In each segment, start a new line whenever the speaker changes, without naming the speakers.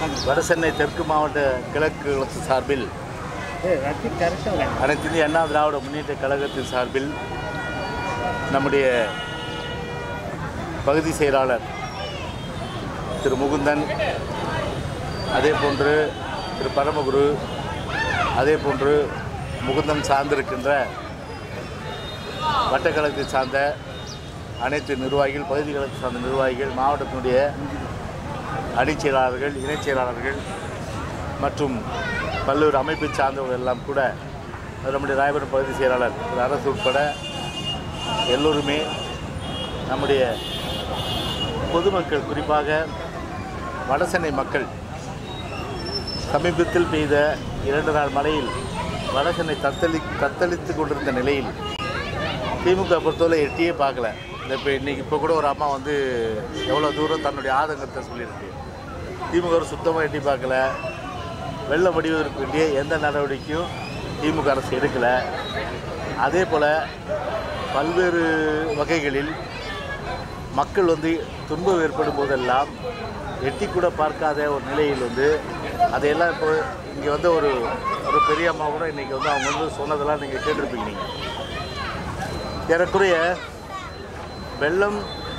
வடசென்னை தெற்கு மாவட்ட கிழக்கு கிழக்கு சார்பில் அனைத்து இந்திய அண்ணா திராவிட முன்னேற்ற கழகத்தின் சார்பில் நம்முடைய பகுதி செயலாளர் திரு முகுந்தன் அதே போன்று திரு பரமகுரு அதே போன்று முகுந்தன் சார்ந்திருக்கின்ற வட்டக்கழகத்தை சார்ந்த அனைத்து நிர்வாகிகள் பகுதி கழகத்தை சார்ந்த நிர்வாகிகள் மாவட்டத்தினுடைய அணிச் செயலாளர்கள் இணைச் செயலாளர்கள் மற்றும் பல்வேறு அமைப்பை சார்ந்தவர்கள் எல்லாம் கூட நம்முடைய ராயபுரம் பகுதி செயலாளர் திரு அரசு உட்பட எல்லோருமே நம்முடைய பொதுமக்கள் குறிப்பாக வடசென்னை மக்கள் சமீபத்தில் பெய்த இரண்டு நாள் மழையில் வடசென்னை தத்தளி தத்தளித்து கொண்டிருந்த நிலையில் திமுக பொறுத்தவரை எட்டியே பார்க்கல இந்த இப்போ இன்றைக்கி இப்போ கூட ஒரு அம்மா வந்து எவ்வளோ தூரம் தன்னுடைய ஆதங்கத்தை சொல்லியிருக்கு திமுக ஒரு சுத்தமாக எட்டி பார்க்கல வெள்ளம் வடிவதற்கு வேண்டிய எந்த நடவடிக்கையும் திமுக அரசு எடுக்கலை அதே போல் பல்வேறு வகைகளில் மக்கள் வந்து துன்பம் ஏற்படும் போதெல்லாம் எட்டி கூட பார்க்காத ஒரு நிலையில் வந்து அதையெல்லாம் இப்போ இங்கே வந்து ஒரு ஒரு பெரிய அம்மா கூட இன்றைக்கி வந்து அவங்க வந்து சொன்னதெல்லாம் நீங்கள் கேட்டிருப்பீங்க நீங்கள் ஏறக்குறைய வெள்ளம்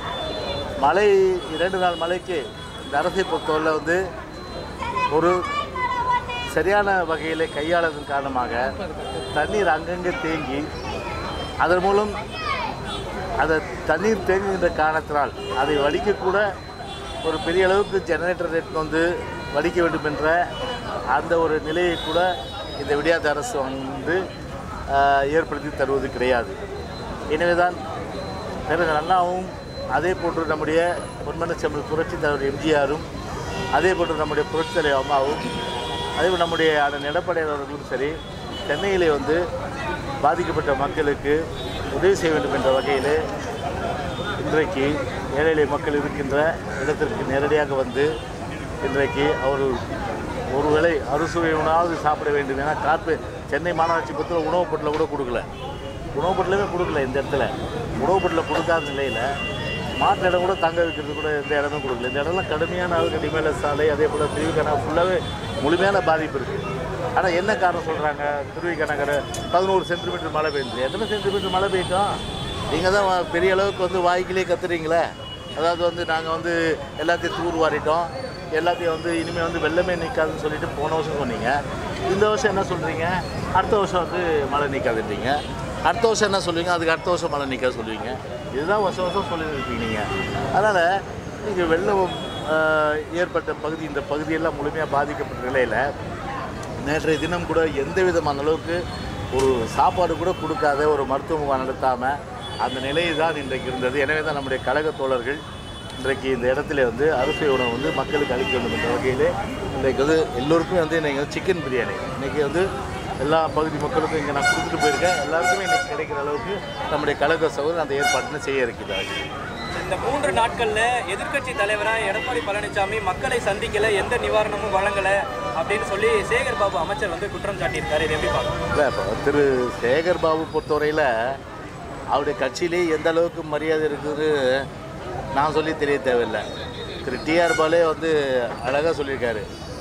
மழை இரண்டு நாள் மழைக்கு இந்த அரசை பொறுத்தவரை வந்து ஒரு சரியான வகையில் கையாளதன் காரணமாக தண்ணீர் அங்கங்கே தேங்கி அதன் மூலம் அதை தண்ணீர் தேங்குகின்ற காரணத்தினால் அதை வடிக்கக்கூட ஒரு பெரிய அளவுக்கு ஜெனரேட்டர் ரேட் வந்து வடிக்க வேண்டும் என்ற அந்த ஒரு நிலையை கூட இந்த விடியாத அரசு வந்து ஆஹ், ஏற்படுத்தி தருவது கிடையாது எனவே தான் பேரறிஞர் அண்ணாவும் அதே போன்று நம்முடைய பொன்மன செம்மல் புரட்சி தலைவர் எம்ஜிஆரும் அதே போன்று நம்முடைய புரட்சி தலைவர் அம்மாவும் அதே போல் நம்முடைய அண்ணன் எடப்பாடியார் அவர்களும் சரி சென்னையிலே வந்து பாதிக்கப்பட்ட மக்களுக்கு உதவி செய்ய வேண்டும் என்ற வகையிலே இன்றைக்கு ஏழை எளிய மக்கள் இருக்கின்ற இடத்திற்கு நேரடியாக வந்து இன்றைக்கு அவர்கள் ஒருவேளை அறுசுவை உணவாவது சாப்பிட வேண்டும் ஏன்னா கார்ப்பு சென்னை மாநகராட்சி பொறுத்தவரை உணவுப் பொருளை கூட கொடுக்கல உணவுப் பொருளுமே கொடுக்கல இந்த இடத்துல உணவுப் பொருளை கொடுக்காத நிலையில் மாற்று இடம் கூட தங்க வைக்கிறது கூட எந்த இடமும் கொடுக்கல இந்த இடம்லாம் கடுமையான அளவுக்கு மேல சாலை அதே போல் திருவிக்கணா ஃபுல்லாகவே முழுமையான பாதிப்பு இருக்குது ஆனால் என்ன காரணம் சொல்கிறாங்க திருவிக்கணக்கரை பதினோரு சென்டிமீட்டர் மழை பெய்யுது எத்தனை சென்டிமீட்டர் மழை பெய்யட்டும் நீங்கள் தான் வா- பெரிய அளவுக்கு வந்து வாய்க்கிலே கத்துறீங்களே அதாவது வந்து நாங்கள் வந்து எல்லாத்தையும் தூர் வாரிட்டோம் எல்லாத்தையும் வந்து இனிமேல் வந்து வெள்ளமே நிற்காதுன்னு சொல்லிட்டு போன வருஷம் சொன்னீங்க இந்த வருஷம் என்ன சொல்கிறீங்க அடுத்த வருஷம் வந்து மழை நிற்காதுன்றீங்க அடுத்த வருஷம் என்ன சொல்லுவீங்க அதுக்கு அடுத்த வருஷம் மழை நிற்காது சொல்லுவீங்க இதுதான் வருஷம் வருஷம் சொல்லியிருப்பீங்க நீங்கள் அதனால் நீங்கள் வெள்ளம் ஆஹ், ஏற்பட்ட பகுதி இந்த பகுதியெல்லாம் முழுமையாக பாதிக்கப்பட்ட நிலையில் நேற்றைய தினம் கூட எந்த விதமான அளவுக்கு ஒரு சாப்பாடு கூட கொடுக்காத ஒரு மருத்துவ முகாம் நடத்தாமல் அந்த நிலை தான் இன்றைக்கு இருந்தது எனவே தான் நம்முடைய கழக தோழர்கள் இன்றைக்கு இந்த இடத்துல வந்து அரிசி உணவு வந்து மக்களுக்கு அளிக்க வேண்டும் என்ற வகையிலே இன்றைக்கு வந்து எல்லோருக்குமே வந்து இன்றைக்கி வந்து சிக்கன் பிரியாணி இன்றைக்கி வந்து எல்லா பகுதி மக்களுக்கும் இங்கே நான் கொடுத்துட்டு போயிருக்கேன் எல்லாருக்குமே இன்றைக்கி கிடைக்கிற அளவுக்கு நம்முடைய கழக சகோதரர் அந்த ஏற்பாட்டினை செய்ய இருக்கிறார்கள்
இந்த மூன்று நாட்கள்ல எதிர்க்கட்சி தலைவரா எடப்பாடி பழனிசாமி மக்களை சந்திக்கல எந்த நிவாரணமும் வழங்கல அப்படின்னு சொல்லி சேகர் பாபு அமைச்சர் வந்து குற்றம் சாட்டியிருக்காரு இது எப்படி பார்க்கணும்
இல்லை இப்போ திரு சேகர் பாபு பொறுத்தவரையில் அவருடைய கட்சியிலே எந்த அளவுக்கு மரியாதை இருக்குது நான் சொல்லி தெரிய தேவையில்லை திரு டிஆர் பாலே வந்து அழகாக சொல்லியிருக்காரு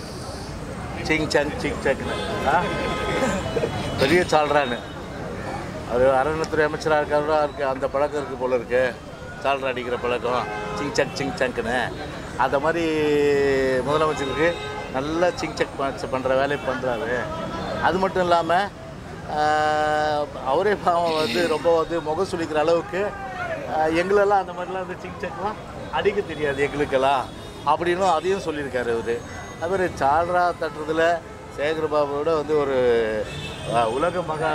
சிங் சங் சிங் சக்னு ஆ பெரிய சால்றான்னு அவர் அறநிலைத்துறை அமைச்சராக இருக்காரு இருக்கு அந்த பழக்கம் இருக்குது போல இருக்கு சால்ரா அடிக்கிற பழக்கம் சிங் சக் சிங் சங்க்னு அந்த மாதிரி முதலமைச்சருக்கு நல்லா சிங் சக் பண்ணுற வேலையை பண்ணுறாரு அது மட்டும் இல்லாமல் அவரே பாவம் வந்து ரொம்ப வந்து முகம் சுளிக்கிற அளவுக்கு ஆஹ், எங்களெல்லாம் அந்த மாதிரிலாம் வந்து சிங் சக்லாம் அடிக்க தெரியாது எங்களுக்கெல்லாம் அப்படின்னு அதையும் சொல்லியிருக்காரு அவர் அவர் சால்ரா தட்டுறதுல சேகர்பாபுவோட வந்து ஒரு ஆஹ், உலக மகா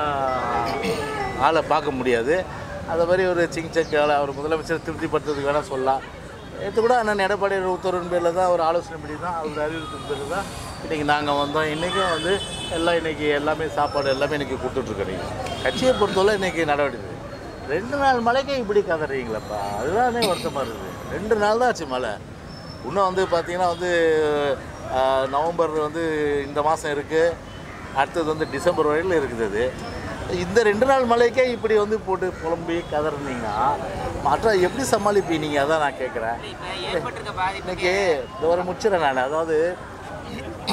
ஆளை பார்க்க முடியாது அது மாதிரி ஒரு சிங் சக் ஆளை அவர் முதலமைச்சர் திருப்திப்படுத்துறதுக்கு வேணால் சொல்லலாம் நேற்று கூட அண்ணன் எடப்பாடி உத்தரவின் பேரில் தான் ஒரு ஆலோசனைப்படி தான் அவர் அறிவிப்பின் பேரில் தான் இன்றைக்கி நாங்கள் வந்தோம் இன்றைக்கும் வந்து எல்லாம் இன்றைக்கி எல்லாமே சாப்பாடு எல்லாமே இன்றைக்கி கொடுத்துட்ருக்கோம் நீங்கள் கட்சியை பொறுத்தவரை இன்றைக்கி நடவடிக்கை ரெண்டு நாள் மழைக்கே இப்படி கதறீங்களப்பா அதுதானே வருத்தமாக இருக்குது ரெண்டு நாள் தான் ஆச்சு மழை இன்னும் வந்து பார்த்திங்கன்னா வந்து ஆஹ், நவம்பர் வந்து இந்த மாதம் இருக்குது அடுத்தது வந்து டிசம்பர் வரையில் இருக்குது அது இந்த ரெண்டு நாள் மழைக்கே இப்படி வந்து போட்டு புலம்பி கதறினீங்கன்னா மற்ற எப்படி சமாளிப்பீங்க நீங்கள் அதான் நான் கேட்குறேன் இன்னைக்கு இந்த ஒரு முடிச்சிடறேன் நான் அதாவது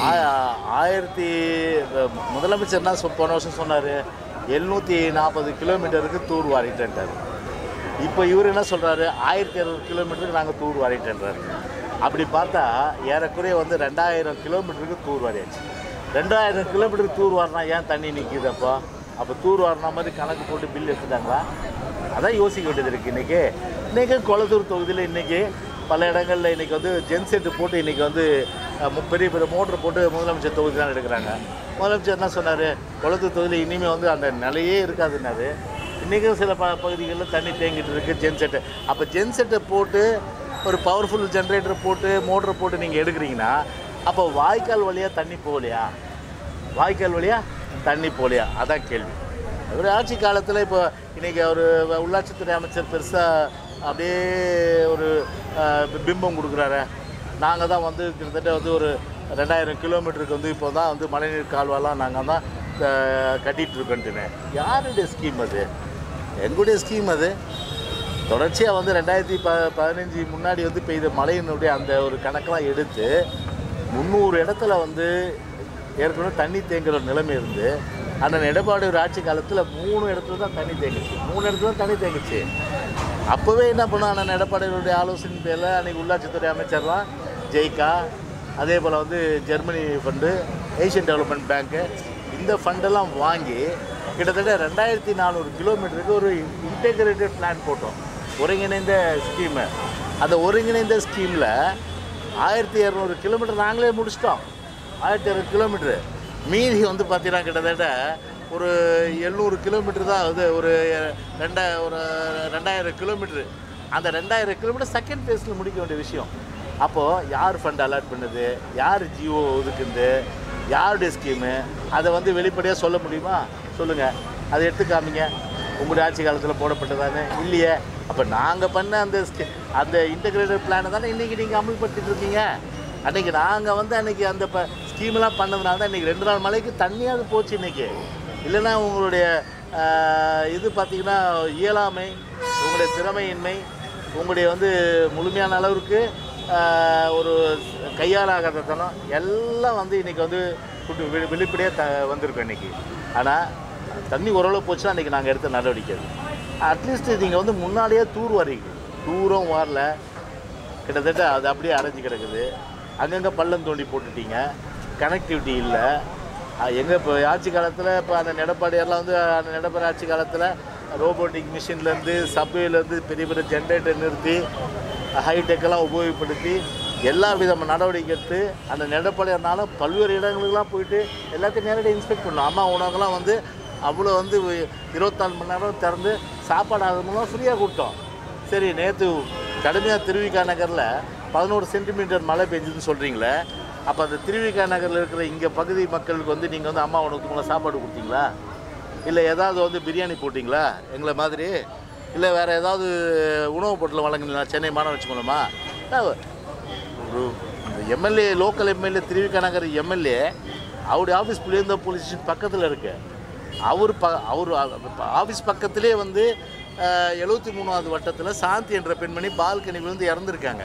ஆ- ஆயிரத்தி முதலமைச்சர் என்ன சொ- போன வருஷம் சொன்னார் எழுநூற்றி நாற்பது கிலோமீட்டருக்கு தூர் வாரிட்டேன்ட்டார் இப்போ இவர் என்ன சொல்கிறாரு ஆயிரத்தி இரநூறு கிலோமீட்டருக்கு நாங்கள் தூர் வாரிட்டேன்றாரு அப்படி பார்த்தா ஏறக்குறைய வந்து ரெண்டாயிரம் கிலோமீட்டருக்கு தூர் வாரியாச்சு ரெண்டாயிரம் கிலோமீட்டருக்கு தூர் வாரினா ஏன் தண்ணி நிற்கிது அப்போ அப்போ தூர் வாரினா மாதிரி கணக்கு போட்டு பில் எடுத்துட்டாங்களா அதான் யோசிக்க வேண்டியது இருக்குது இன்றைக்கி இன்றைக்கி கொளத்தூர் தொகுதியில் இன்றைக்கி பல இடங்களில் இன்றைக்கி வந்து ஜென்செட்டு போட்டு இன்றைக்கி வந்து அஹ், மு- பெரிய பெரிய மோட்ரு போட்டு முதலமைச்சர் தொகுதி தான் எடுக்கிறாங்க முதலமைச்சர் என்ன சொன்னார் கொளத்தூர் தொகுதியில் இனிமேல் வந்து அந்த நிலையே இருக்காதுன்னாரு இன்றைக்கும் சில ப பகுதிகளில் தண்ணி தேங்கிட்டு இருக்குது ஜென்செட்டு அப்போ ஜென்செட்டை போட்டு ஒரு பவர்ஃபுல் ஜென்ரேட்டர் போட்டு மோட்டரை போட்டு நீங்கள் எடுக்கிறீங்கன்னா அப்போ வாய்க்கால் வழியாக தண்ணி போகலையா வாய்க்கால் வழியா தண்ணி போகலையா அதான் கேள்வி அவர் ஆட்சி காலத்தில் இப்போ இன்றைக்கி அவர் உள்ளாட்சித்துறை அமைச்சர் பெருசாக அப்படியே ஒரு அஹ், பிம்பம் கொடுக்குறாரு நாங்கள் தான் வந்து கிட்டத்தட்ட வந்து ஒரு ரெண்டாயிரம் கிலோமீட்டருக்கு வந்து இப்போ தான் வந்து மழைநீர் கால்வாலாம் நாங்கள் தான் அஹ், கட்டிட்டு இருக்கோன்ட்டுனே யாருடைய ஸ்கீம் அது எங்களுடைய ஸ்கீம் அது தொடர்ச்சியாக வந்து ரெண்டாயிரத்தி ப பதினஞ்சு முன்னாடி வந்து பெய்த மழையினுடைய அந்த ஒரு கணக்கெல்லாம் எடுத்து முந்நூறு இடத்துல வந்து ஏற்கனவே தண்ணி தேங்குற ஒரு நிலைமை இருந்து அந்த எடப்பாடி ஒரு ஆட்சி காலத்தில் மூணு இடத்துல தான் தண்ணி தேங்குச்சு மூணு இடத்துல தான் தண்ணி தேங்குச்சு அப்போவே என்ன பண்ணோம் அண்ணன் எடப்பாடியுடைய ஆலோசனை பேரில் அன்றைக்கி உள்ளாட்சித்துறை அமைச்சர்லாம் ஜெய்கா அதே போல் வந்து ஜெர்மனி ஃபண்டு ஏஷியன் டெவலப்மெண்ட் பேங்க்கு இந்த ஃபண்டெல்லாம் வாங்கி கிட்டத்தட்ட ரெண்டாயிரத்தி நானூறு கிலோமீட்டருக்கு ஒரு இன்டெகிரேட்டட் பிளான் போட்டோம் ஒருங்கிணைந்த ஸ்கீமு அந்த ஒருங்கிணைந்த ஸ்கீமில் ஆயிரத்தி இரநூறு கிலோமீட்டர் நாங்களே முடிச்சிட்டோம் ஆயிரத்தி இரநூறு கிலோமீட்ரு மீதி வந்து பார்த்தீங்கன்னா கிட்டத்தட்ட ஒரு எழுநூறு கிலோமீட்டர் தான் வந்து ஒரு ரெண்டா ஒரு ரெண்டாயிரம் கிலோமீட்ரு அந்த ரெண்டாயிரம் கிலோமீட்டர் செகண்ட் ஃபேஸில் முடிக்க வேண்டிய விஷயம் அப்போது யார் ஃபண்ட் அலாட் பண்ணுது யார் ஜிஓ ஒதுக்குது யாருடைய ஸ்கீமு அதை வந்து வெளிப்படையாக சொல்ல முடியுமா சொல்லுங்கள் அதை எடுத்து காமிங்க உங்களுடைய ஆட்சி காலத்தில் போடப்பட்டதானே இல்லையே அப்போ நாங்கள் பண்ண அந்த ஸ்கீ அந்த இன்டகிரேட்டட் பிளானை தானே இன்றைக்கி நீங்கள் அமல்படுத்திட்டு இருக்கீங்க அன்றைக்கி நாங்கள் வந்து அன்றைக்கி அந்த ப ஸ்கீம்லாம் பண்ணதுனால தான் இன்றைக்கி ரெண்டு நாள் மழைக்கு தண்ணியாவது போச்சு இன்றைக்கி இல்லைன்னா உங்களுடைய ஆஹ், இது பார்த்திங்கன்னா இயலாமை உங்களுடைய திறமையின்மை உங்களுடைய வந்து முழுமையான அளவிற்கு ஆஹ், ஒரு கையாளாகாதத்தனம் எல்லாம் வந்து இன்றைக்கி வந்து குட்டு வெளி வெளிப்படையாக த வந்திருக்கோம் இன்றைக்கி ஆனால் தண்ணி ஓரளவு போச்சுன்னா இன்றைக்கி நாங்கள் எடுத்த நடவடிக்கை அது அட்லீஸ்ட் நீங்கள் வந்து முன்னாடியே தூர் வரீங்க தூரம் வரல கிட்டத்தட்ட அது அப்படியே அடைஞ்சு கிடக்குது அங்கங்கே பள்ளம் தோண்டி போட்டுட்டீங்க கனெக்டிவிட்டி இல்லை எங்கள் இப்போ ஆட்சி காலத்தில் இப்போ அந்த எடப்பாடியாரெலாம் வந்து அந்த எடப்பாடி ஆட்சி காலத்தில் ரோபோட்டிக் மிஷின்லேருந்து சப்வேலேருந்து பெரிய பெரிய ஜென்ரேட்டர் நிறுத்தி ஹைடெக்கெல்லாம் உபயோகப்படுத்தி எல்லா விதமான நடவடிக்கை எடுத்து அந்த நெடப்பாளையர்னாலும் பல்வேறு இடங்களுக்கெல்லாம் போயிட்டு எல்லாத்தையும் நேரடியாக இன்ஸ்பெக்ட் பண்ணோம் அம்மா உணவெல்லாம் வந்து அவ்வளோ வந்து இருபத்தாலு மணி நேரம் திறந்து சாப்பாடு அது மூலம் ஃப்ரீயாக கொடுத்தோம் சரி நேற்று கடுமையாக திருவிக்கா நகரில் பதினோரு சென்டிமீட்டர் மழை பெஞ்சதுன்னு சொல்கிறீங்களே அப்போ அந்த திருவிக்கா நகரில் இருக்கிற இங்கே பகுதி மக்களுக்கு வந்து நீங்கள் வந்து அம்மா உணவுக்கு மூலம் சாப்பாடு கொடுத்தீங்களா இல்லை ஏதாவது வந்து பிரியாணி போட்டிங்களா எங்களை மாதிரி இல்லை வேறு ஏதாவது உணவுப் பொருட்கள் வழங்குனீங்களா சென்னை மாநகராட்சி மூலமா அஹ் ஒரு MLA local MLA Thiruvika Nagar MLA அவருடைய ஆஃபீஸ் புளியந்த போலீஸ் ஸ்டேஷன் பக்கத்தில் இருக்கு அவர் ப அவர் ஆஃபீஸ் பக்கத்திலே வந்து எழுபத்தி மூணாவது வட்டத்தில் சாந்தி என்ற பெண்மணி பால்கனி விழுந்து இறந்துருக்காங்க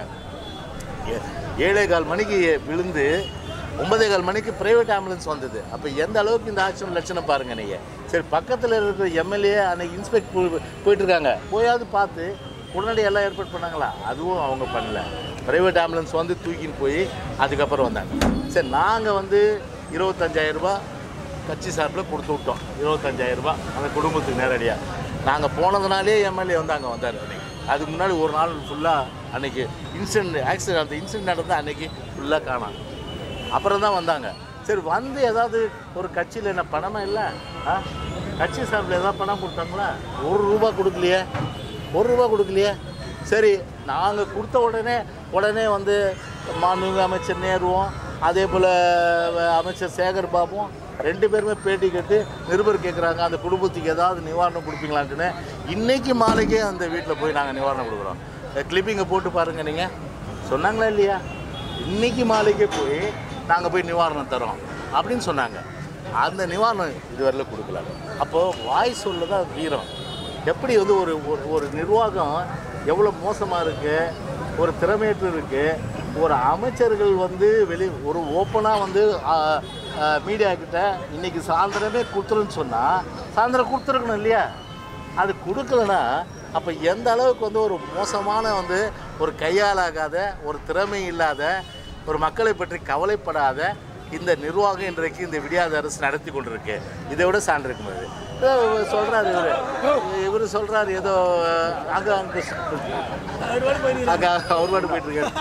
ஏ- ஏழே கால் மணிக்கு விழுந்து ஒன்பதே கால் மணிக்கு பிரைவேட் ஆம்புலன்ஸ் வந்தது அப்போ எந்த அளவுக்கு இந்த ஆக்சிடென்ட் லட்சணம் பாருங்க நீங்கள் சரி பக்கத்தில் இருக்கிற எம்எல்ஏ அன்னைக்கு இன்ஸ்பெக்ட் போயிட்டு இருக்காங்க போயாவது பார்த்து உடனடி எல்லாம் ஏற்பாடு பண்ணாங்களா அதுவும் அவங்க பண்ணல பிரைவேட் ஆம்புலன்ஸ் வந்து தூக்கின்னு போய் அதுக்கப்புறம் வந்தாங்க சரி நாங்கள் வந்து இருபத்தஞ்சாயிரம் ரூபாய் கட்சி சார்பில் கொடுத்து விட்டோம் இருபத்தஞ்சாயிரம் ரூபாய் அந்த குடும்பத்துக்கு நேரடியாக நாங்கள் போனதுனாலே எம்எல்ஏ வந்து அங்கே வந்தார் அன்னைக்கு அதுக்கு முன்னாடி ஒரு நாள் ஃபுல்லாக அன்னைக்கு இன்சிடென்ட் ஆக்சிடென்ட் அந்த இன்சிடென்ட் நடந்தால் அன்னைக்கு ஃபுல்லாக காணாம் அப்புறம் தான் வந்தாங்க சரி வந்து ஏதாவது ஒரு கட்சியில் என்ன பணமா இல்லை ஆ கட்சி சார்பில் ஏதாவது பணம் கொடுத்தாங்களா ஒரு ரூபா கொடுக்கலையே ஒரு ரூபா கொடுக்கலையே சரி நாங்கள் கொடுத்த உடனே உடனே வந்து மாண்புமிகு அமைச்சர் நேருவும் அதே போல் அமைச்சர் சேகர் பாபுவும் ரெண்டு பேருமே பேட்டி கேட்டு நிருபர் கேட்குறாங்க அந்த குடும்பத்துக்கு ஏதாவது நிவாரணம் கொடுப்பீங்களான்ட்டுன்னு இன்னைக்கு மாலைக்கே அந்த வீட்டில் போய் நாங்கள் நிவாரணம் கொடுக்குறோம் கிளிப்பிங்கை போட்டு பாருங்கள் நீங்கள் சொன்னாங்களா இல்லையா இன்னைக்கு மாலைக்கே போய் நாங்கள் போய் நிவாரணம் தரோம் அப்படின்னு சொன்னாங்க அந்த நிவாரணம் இதுவரையிலும் கொடுக்கல அப்போது வாய் சொல்ல தான் வீரம் எப்படி வந்து ஒரு ஒரு- ஒரு நிர்வாகம் எவ்வளோ மோசமாக இருக்குது ஒரு திறமையற்று இருக்குது ஒரு அமைச்சர்கள் வந்து வெளி ஒரு ஓப்பனாக வந்து மீடியா கிட்ட இன்னைக்கு சாயந்தரமே கொடுத்துருன்னு சொன்னால் சாயந்தரம் கொடுத்துருக்கணும் இல்லையா அது கொடுக்கலனா அப்போ எந்த அளவுக்கு வந்து ஒரு மோசமான வந்து ஒரு கையாலாகாத ஒரு திறமை இல்லாத ஒரு மக்களை பற்றி கவலைப்படாத இந்த நிர்வாகம் இன்றைக்கு இந்த விடியாத அரசு நடத்தி கொண்டிருக்கு இதை விட சான்று இருக்க முடியாது சொல்கிறாரு இவர் இவர் சொல்கிறாரு ஏதோ அங்கே அங்கே அங்கே அவர் பாட்டு போயிட்டு இருக்காரு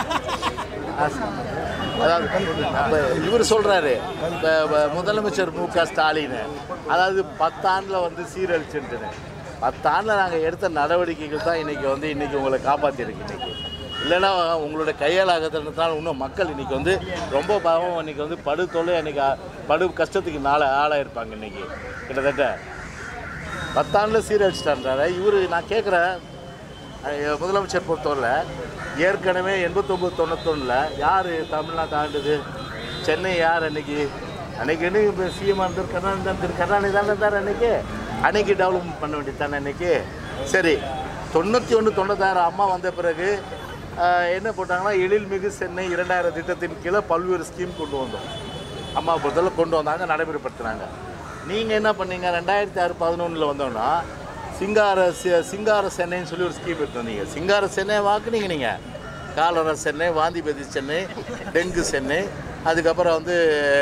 அதாவது அப்ப இவர் சொல்கிறாரு முதலமைச்சர் மு க ஸ்டாலின் அதாவது பத்தாண்டில் வந்து சீரழிச்சுட்டுன்னு பத்தாண்டில் நாங்கள் எடுத்த நடவடிக்கைகள் தான் இன்றைக்கி வந்து இன்றைக்கி உங்களை காப்பாற்றிருக்கு இன்றைக்கி இல்லைன்னா உங்களோட கையால் ஆகிறதுனால இன்னும் மக்கள் இன்றைக்கி வந்து ரொம்ப பாவம் இன்றைக்கி வந்து படு தொல்லை இன்றைக்கி படு கஷ்டத்துக்கு நாளை ஆளாயிருப்பாங்க இன்றைக்கி கிட்டத்தட்ட பத்தாண்டில் சீரழிச்சிட்டான்றாரு இவர் நான் கேட்குறேன் அஹ் முதலமைச்சர் பொறுத்தவரை ஏற்கனவே எண்பத்தொம்பது தொண்ணூத்தொன்னில் யார் தமிழ்நாட்டை ஆண்டுது சென்னை யார் அன்னைக்கு அன்னைக்கு என்ன இப்போ சிஎம் இருந்தார் கருணாநிதி தான் திரு கருணாநிதி தானே இருந்தார் அன்னைக்கு அன்னைக்கு டெவலப்மெண்ட் பண்ண வேண்டியது தானே அன்னைக்கு சரி தொண்ணூற்றி ஒன்று தொண்ணூத்தாயிரம் அம்மா வந்த பிறகு அஹ், என்ன போட்டாங்கன்னா எழில்மிகு சென்னை இரண்டாயிரம் திட்டத்தின் கீழே பல்வேறு ஸ்கீம் கொண்டு வந்தோம் அம்மா பொறுத்தவரை கொண்டு வந்தாங்க நடைமுறைப்படுத்தினாங்க நீங்கள் என்ன பண்ணீங்க ரெண்டாயிரத்தி ஆறு பதினொன்றில் வந்தோன்னா சிங்கார சி- சிங்கார சென்னைன்னு சொல்லி ஒரு ஸ்கீம் எடுத்து வந்தீங்க சிங்கார சென்னை வாக்குனீங்க நீங்கள் காலரா சென்னை வாந்திபதி சென்னை டெங்கு சென்னை அதுக்கப்புறம் வந்து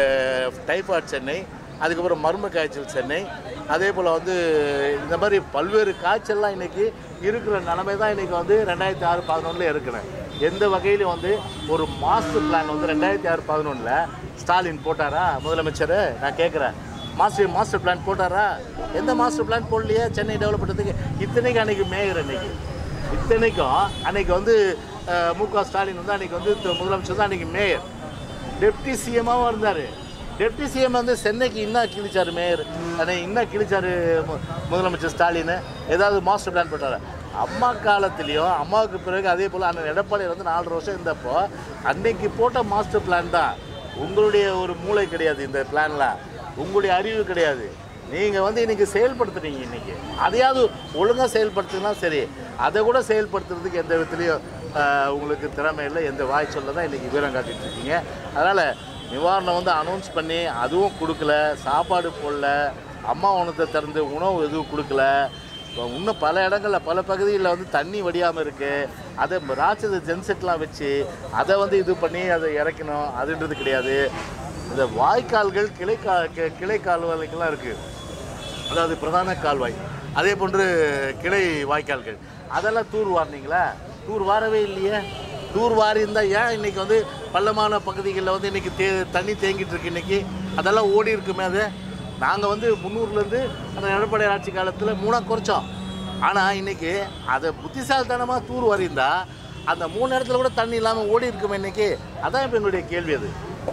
டைஃபாய்ட் சென்னை அதுக்கப்புறம் மர்ம காய்ச்சல் சென்னை அதே போல் வந்து இந்த மாதிரி பல்வேறு காய்ச்சல்லாம் இன்றைக்கி இருக்கிற நிலைமை தான் இன்றைக்கி வந்து ரெண்டாயிரத்தி ஆறு பதினொன்றில் இருக்கிறேன் எந்த வகையிலும் வந்து ஒரு மாஸ்டர் பிளான் வந்து ரெண்டாயிரத்தி ஆறு பதினொன்றில் ஸ்டாலின் போட்டாரா முதலமைச்சர் நான் கேட்குறேன் மாஸ்டர் மாஸ்டர் பிளான் போட்டாரா எந்த மாஸ்டர் பிளான் போடலையே சென்னை டெவலப் பண்ணுறதுக்கு இத்தனைக்கு அன்றைக்கி மேயர் அன்னைக்கு இத்தனைக்கும் அன்னைக்கு வந்து அஹ், மு க ஸ்டாலின் வந்து அன்னைக்கு வந்து த- முதலமைச்சர் தான் அன்னைக்கு மேயர் டெப்டி சிஎம்மாவும் இருந்தார் டெப்டி சிஎம் வந்து சென்னைக்கு இன்னும் கிழிச்சார் மேயர் அன்னைக்கு இன்னும் கிழிச்சார் மு- முதலமைச்சர் ஸ்டாலின் ஏதாவது மாஸ்டர் பிளான் போட்டார் அம்மா காலத்துலேயும் அம்மாவுக்கு பிறகு அதே போல் அண்ணன் எடப்பாடி வந்து நாலு வருஷம் இருந்தப்போ அன்னைக்கு போட்ட மாஸ்டர் பிளான் தான் உங்களுடைய ஒரு மூளை கிடையாது இந்த பிளான்லாம் உங்களுடைய அறிவு கிடையாது நீங்கள் வந்து இன்றைக்கி செயல்படுத்துறீங்க இன்றைக்கி அதையாவது ஒழுங்காக செயல்படுத்துனா சரி அதை கூட செயல்படுத்துறதுக்கு எந்த விதத்துலையும் ஆஹ், உங்களுக்கு திறமை இல்லை எந்த வாய் சொல்ல தான் இன்றைக்கி வீரம் காட்டிட்டு இருக்கீங்க அதனால் நிவாரணம் வந்து அனௌன்ஸ் பண்ணி அதுவும் கொடுக்கல சாப்பாடு போடல அம்மா உணத்தை திறந்து உணவு எதுவும் கொடுக்கல இப்போ இன்னும் பல இடங்களில் பல பகுதிகளில் வந்து தண்ணி வடியாமல் இருக்குது அதை ராட்சத ஜென்செட்லாம் வச்சு அதை வந்து இது பண்ணி அதை இறக்கணும் அதுன்றது கிடையாது இந்த வாய்க்கால்கள் கிளை கா கி- கிளை கால்வாய்க்கெல்லாம் இருக்குது அதாவது பிரதான கால்வாய் அதே போன்று கிளை வாய்க்கால்கள் அதெல்லாம் தூர் வாரினீங்களா தூர் வாரவே இல்லையே தூர் வாரி இருந்தால் ஏன் இன்றைக்கி வந்து பள்ளமான பகுதிகளில் வந்து இன்றைக்கி தே தண்ணி தேங்கிட்டு இருக்கு இன்றைக்கி அதெல்லாம் ஓடி இருக்குமே அது நாங்கள் வந்து முந்நூறுலேருந்து அந்த எடப்பாடி ஆட்சி காலத்தில் மூணாக குறைச்சோம் ஆனால் இன்றைக்கி அதை புத்திசாலித்தனமாக தூர் வாரியிருந்தா அந்த மூணு இடத்துல கூட தண்ணி இல்லாமல் ஓடி இருக்குமே இன்றைக்கி அதான் இப்போ எங்களுடைய கேள்வி அது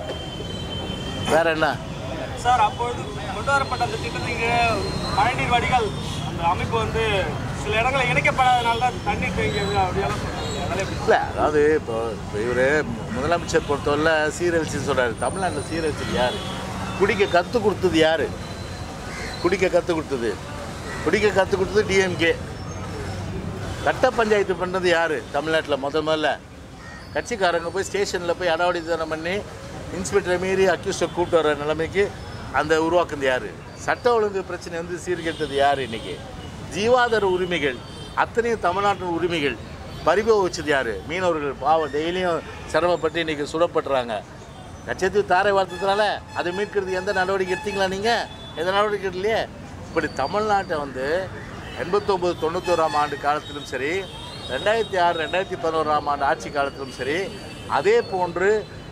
வேற என்ன
சார் அப்பொழுது கொண்டு வரப்பட்ட அந்த திட்டத்துக்கு மழைநீர் வடிகால் அந்த அமைப்பு வந்து சில இடங்களில் இணைக்கப்படாதனால தான் தண்ணீர் தேங்கியது அப்படியெல்லாம் சொல்றாங்க. அதெல்லாம் எப்படி?
இல்லை அதாவது இப்போ இப்போ இவர் முதலமைச்சர் பொறுத்தவரை சீரழிச்சுன்னு சொல்கிறாரு தமிழ்நாட்டில் சீரழிச்சது யார் குடிக்க கற்றுக் கொடுத்தது யார் குடிக்க கற்றுக் கொடுத்தது குடிக்க கற்றுக் கொடுத்தது டிஎம்கே கட்ட பஞ்சாயத்து பண்ணுறது யார் தமிழ்நாட்டில் முத முதல்ல கட்சிக்காரங்க போய் ஸ்டேஷனில் போய் அடாவடித்தனம் பண்ணி இன்ஸ்பெக்டரை மீறி அக்யூஸ்டை கூப்பிட்டு வர நிலைமைக்கு அந்த உருவாக்குனது யார் சட்ட ஒழுங்கு பிரச்சனை வந்து சீர்கெட்டது யார் இன்னைக்கு ஜீவாதார உரிமைகள் அத்தனையும் தமிழ்நாட்டின் உரிமைகள் பறிபோக யார் மீனவர்கள் பாவம் டெய்லியும் சிரமப்பட்டு இன்றைக்கி சுடப்படுறாங்க லட்சத்தீவு தாரை வார்த்ததுனால அதை மீட்கிறது எந்த நடவடிக்கை எடுத்தீங்களா நீங்கள் எந்த நடவடிக்கை இல்லையே இப்படி தமிழ்நாட்டை வந்து எண்பத்தொம்பது தொண்ணூத்தோராம் ஆண்டு காலத்திலும் சரி ரெண்டாயிரத்தி ஆறு ரெண்டாயிரத்தி பதினோராம் ஆண்டு ஆட்சி காலத்திலும் சரி அதே போன்று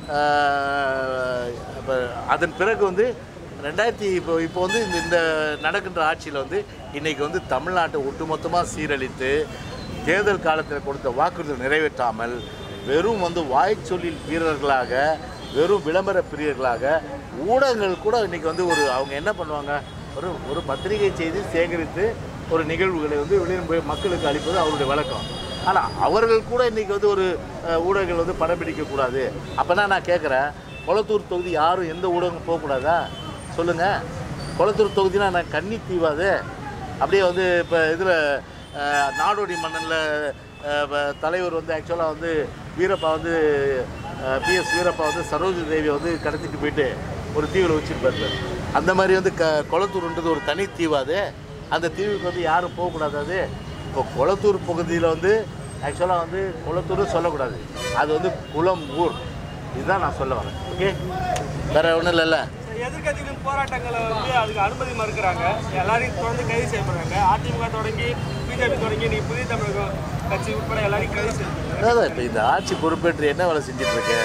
ஆஹ், இப்ப அதன் பிறகு வந்து ரெண்டாயிரத்தி இப்போ இப்போ வந்து இந்த இந்த நடக்கின்ற ஆட்சியில் வந்து இன்றைக்கி வந்து தமிழ்நாட்டை ஒட்டுமொத்தமாக சீரழித்து தேர்தல் காலத்தில் கொடுத்த வாக்குறுதி நிறைவேற்றாமல் வெறும் வந்து வாய்ச்சொல்லில் வீரர்களாக வெறும் விளம்பர பிரியர்களாக ஊடகங்கள் கூட இன்றைக்கி வந்து ஒரு அவங்க என்ன பண்ணுவாங்க ஒரு ஒரு பத்திரிகை செய்தி சேகரித்து ஒரு நிகழ்வுகளை வந்து வெளியே போய் மக்களுக்கு அளிப்பது அவருடைய வழக்கம் ஆனால் அவர்கள் கூட இன்றைக்கி வந்து ஒரு அஹ், ஊடகங்கள் வந்து படம் பிடிக்கக்கூடாது அப்போனா நான் கேட்குறேன் கொளத்தூர் தொகுதி யாரும் எந்த ஊடகம் போகக்கூடாதா சொல்லுங்கள் கொளத்தூர் தொகுதினா நான் கன்னி தீவாது அப்படியே வந்து இப்போ இதில் நாடோடி மன்னனில் தலைவர் வந்து ஆக்சுவலாக வந்து வீரப்பா வந்து பிஎஸ் வீரப்பா வந்து சரோஜி தேவியை வந்து கடத்திட்டு போயிட்டு ஒரு தீவில் வச்சுருப்பாரு அந்த மாதிரி வந்து க கொளத்தூர்ன்றது ஒரு தனி தீவு அது அந்த தீவுக்கு வந்து யாரும் போகக்கூடாது அது இப்போ கொளத்தூர் பகுதியில் வந்து ஆக்சுவலாக வந்து கொளத்தூர் சொல்லக்கூடாது அது வந்து குளம் ஊர் இதுதான் நான் சொல்ல வரேன் ஓகே வேறு ஒன்றும் இல்லைல்ல
எதிர்கட்சிகளின் போராட்டங்களை வந்து அதுக்கு அனுமதி மறுக்கிறாங்க எல்லாரையும் தொடர்ந்து கைது செய்யப்படுறாங்க அதிமுக தொடங்கி பிஜேபி தொடங்கி நீ புதிய தமிழகம் கட்சி உட்பட எல்லாரையும் கைது செய்யப்படுறாங்க
அதான் இப்போ இந்த ஆட்சி பொறுப்பேற்று என்ன வேலை செஞ்சுட்டு இருக்கு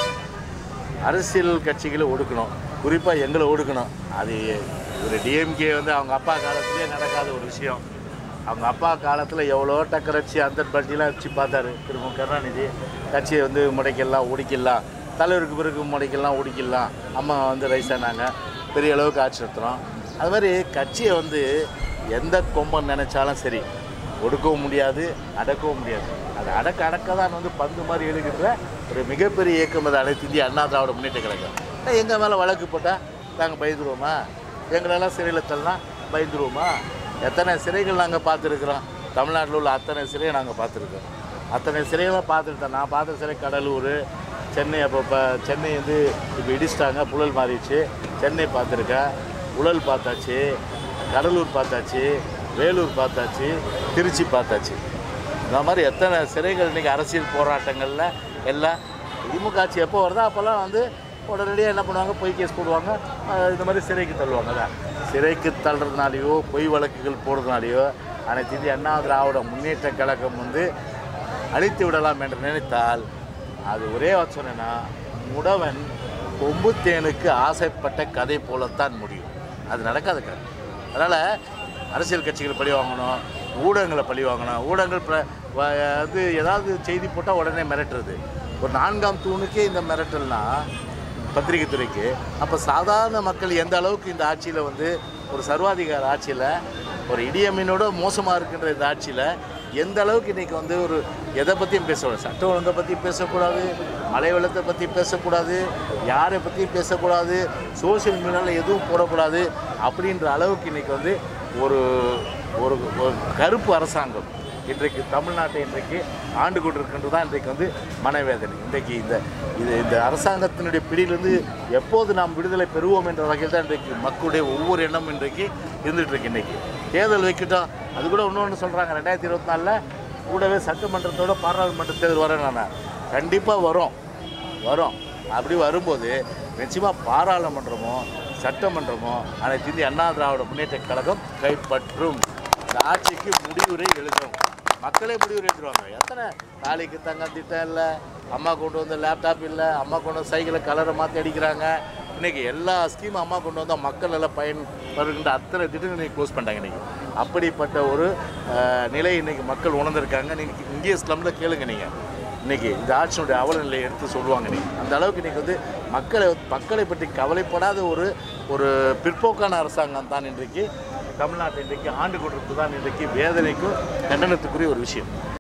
அரசியல் கட்சிகளை ஒடுக்கணும் குறிப்பாக எங்களை ஒடுக்கணும் அது ஒரு டிஎம்கே வந்து அவங்க அப்பா காலத்திலே நடக்காத ஒரு விஷயம் அவங்க அப்பா காலத்தில் எவ்வளோ டக்கரட்சி அந்த பட்டியெலாம் வச்சு பார்த்தாரு திரும்ப கருணாநிதி கட்சியை வந்து முடைக்கலாம் ஒடிக்கலாம் தலைவருக்கு பிறகு முடைக்கலாம் ஒடிக்கலாம் அம்மா வந்து ரைஸானாங்க பெரிய அளவுக்கு ஆட்சி நடத்துகிறோம் அது மாதிரி கட்சியை வந்து எந்த கொம்பன் நினைச்சாலும் சரி ஒடுக்கவும் முடியாது அடக்கவும் முடியாது அது அடக்க அடக்க தான் வந்து பந்து மாதிரி எழுகின்ற ஒரு மிகப்பெரிய இயக்கம் அது அனைத்து இந்திய அண்ணா திராவிட முன்னேற்ற கழகம் எங்கள் மேலே வழக்கு போட்டால் நாங்கள் பயந்துருவோமா எங்களெல்லாம் சிறையில் தள்ளலாம் பயந்துருவோமா எத்தனை சிறைகள் நாங்கள் பார்த்துருக்குறோம் தமிழ்நாட்டில் உள்ள அத்தனை சிறையை நாங்கள் பார்த்துருக்கோம் அத்தனை சிறைகளை பார்த்துருக்கோம் நான் பார்த்த சிறை கடலூர் சென்னை அப்போ இப்போ சென்னை வந்து இப்போ இடிச்சிட்டாங்க புழல் மாறிடுச்சு சென்னை பார்த்துருக்கேன் உழல் பார்த்தாச்சு கடலூர் பார்த்தாச்சு வேலூர் பார்த்தாச்சு திருச்சி பார்த்தாச்சு இந்த மாதிரி எத்தனை சிறைகள் இன்றைக்கி அரசியல் போராட்டங்களில் எல்லாம் திமுக ஆட்சி எப்போ வருதோ அப்போல்லாம் வந்து உடனடியாக என்ன பண்ணுவாங்க பொய் கேஸ் போடுவாங்க அஹ் இந்த மாதிரி சிறைக்கு தள்ளுவாங்க தான் சிறைக்கு தள்ளுறதுனாலையோ பொய் வழக்குகள் போடுறதுனாலையோ அனைத்து இந்திய அண்ணா திராவிட முன்னேற்ற கழகம் வந்து அழித்து விடலாம் என்று நினைத்தால் அது ஒரே சொன்னேன்னா முடவன் கொம்புத்தேனுக்கு ஆசைப்பட்ட கதை போலத்தான் முடியும் அது நடக்காத கதை அதனால் அரசியல் கட்சிகள் பழி வாங்கணும் ஊடகங்களை பழி வாங்கணும் ஊடகங்கள் பிர- வ- வந்து ஏதாவது செய்தி போட்டால் உடனே மிரட்டுறது ஒரு நான்காம் தூணுக்கே இந்த மிரட்டல்னா பத்திரிகை துறைக்கு அப்போ சாதாரண மக்கள் எந்த அளவுக்கு இந்த ஆட்சியில் வந்து ஒரு சர்வாதிகார ஆட்சியில் ஒரு இடியமீனோட மோசமாக இருக்கின்ற இந்த ஆட்சியில் எந்த அளவுக்கு இன்றைக்கி வந்து ஒரு எதை பற்றியும் பேசக்கூடாது சட்ட ஒழுங்கை பற்றி பேசக்கூடாது மழை வெள்ளத்தை பற்றி பேசக்கூடாது யாரை பற்றியும் பேசக்கூடாது சோஷியல் மீடியாவில் எதுவும் போடக்கூடாது அப்படின்ற அளவுக்கு இன்றைக்கி வந்து ஒரு ஒரு ஒரு கருப்பு அரசாங்கம் இன்றைக்கு தமிழ்நாட்டை இன்றைக்கு ஆண்டு கொண்டிருக்கின்றது தான் இன்றைக்கு வந்து மனவேதனை இன்றைக்கு இந்த இது இந்த அரசாங்கத்தினுடைய பிடியிலிருந்து எப்போது நாம் விடுதலை பெறுவோம் என்ற வகையில் தான் இன்றைக்கு மக்களுடைய ஒவ்வொரு எண்ணமும் இன்றைக்கு இருந்துகிட்டு இருக்கு இன்றைக்கி தேர்தல் வைக்கட்டும் அது கூட இன்னொன்று சொல்கிறாங்க ரெண்டாயிரத்தி இருபத்தி நாலில் கூடவே சட்டமன்றத்தோட பாராளுமன்ற தேர்தல் வரேன் கண்டிப்பாக வரும் வரும் அப்படி வரும்போது நிச்சயமாக பாராளுமன்றமோ சட்டமன்றமோ அனைத்து இந்திய அண்ணா திராவிட முன்னேற்ற கழகம் கைப்பற்றும் இந்த ஆட்சிக்கு முடிவுரை எழுதும் மக்களே முடிவுரை எழுதுவாங்க எத்தனை நாளைக்கு தங்கம் திட்டம் இல்லை அம்மா கொண்டு வந்த லேப்டாப் இல்லை அம்மா கொண்டு வந்த சைக்கிளை கலரை மாற்றி அடிக்கிறாங்க இன்றைக்கி எல்லா ஸ்கீமும் அம்மா கொண்டு வந்தால் மக்கள் எல்லாம் பயன் வருகின்ற அத்தனை திட்டங்கள் இன்றைக்கி க்ளோஸ் பண்ணிட்டாங்க இன்றைக்கி அப்படிப்பட்ட ஒரு அஹ், நிலை இன்றைக்கி மக்கள் உணர்ந்திருக்காங்க நீங்கள் இந்திய ஸ்லம்மில் கேளுங்க நீங்கள் இன்னைக்கு இந்த ஆட்சியினுடைய அவல நிலையை எடுத்து சொல்லுவாங்க நீ அந்த அளவுக்கு இன்னைக்கு வந்து மக்களை மக்களை பற்றி கவலைப்படாத ஒரு ஒரு பிற்போக்கான அரசாங்கம் தான் இன்றைக்கு தமிழ்நாட்டை இன்றைக்கு ஆண்டு கொண்டிருப்பது தான் இன்றைக்கு வேதனைக்கும் கண்டனத்துக்குரிய ஒரு விஷயம்